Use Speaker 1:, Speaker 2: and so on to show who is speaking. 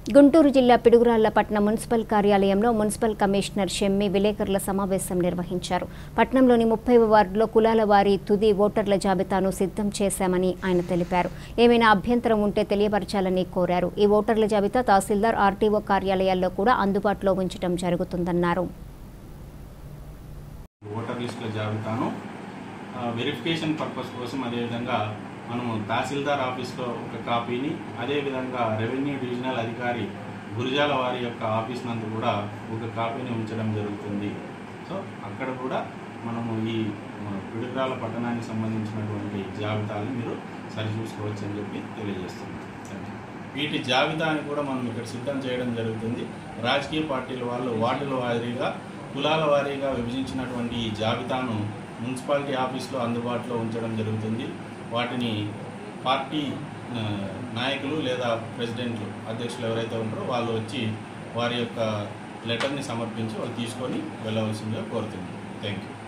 Speaker 1: గుంటూరు జిల్లా పిడుగురాళ్ల పట్నం మున్సిపల్ కార్యాలయంలో మున్సిపల్ కమిషనర్ షెమ్మి విలేకరుల సమావేశం నిర్వహించారు పట్నంలోని ముప్పై వార్డులో కులాల వారి తుది ఓటర్ల జాబితాను సిద్ధం చేశామని ఆయన తెలిపారు ఏమైనా అభ్యంతరం ఉంటే తెలియపరచాలని కోరారు ఈ ఓటర్ల జాబితా తహసీల్దార్ ఆర్టీఓ కార్యాలయాల్లో కూడా అందుబాటులో ఉంచడం జరుగుతుందన్నారు
Speaker 2: ఓటర్ లిస్టుల జాబితాను ఆ, వెరిఫికేషన్ పర్పస్ కోసం అదేవిధంగా మనము తహసీల్దార్ ఆఫీస్లో ఒక కాపీని అదేవిధంగా రెవెన్యూ డివిజనల్ అధికారి గురిజాల వారి యొక్క ఆఫీస్ నందు కూడా ఒక కాపీని ఉంచడం జరుగుతుంది సో అక్కడ కూడా మనము ఈ మన పిడుగురాల పట్టణానికి సంబంధించినటువంటి జాబితాలను మీరు సరిచూసుకోవచ్చు అని చెప్పి తెలియజేస్తున్నాం థ్యాంక్ యూ. వీటి జాబితాని కూడా మనం ఇక్కడ సిద్ధం చేయడం జరుగుతుంది రాజకీయ పార్టీల వాళ్ళు వార్డుల వారీగా కులాల వారీగా విభజించినటువంటి ఈ జాబితాను మున్సిపాలిటీ ఆఫీస్లో అందుబాటులో ఉంచడం జరుగుతుంది వాటిని పార్టీ ఆ, నాయకులు లేదా ప్రెసిడెంట్లు అధ్యక్షులు ఎవరైతే ఉంటారో వాళ్ళు వచ్చి వారి యొక్క లెటర్ని సమర్పించి వాళ్ళు తీసుకొని వెళ్ళవలసిందిగా కోరుతున్నాం థ్యాంక్ యూ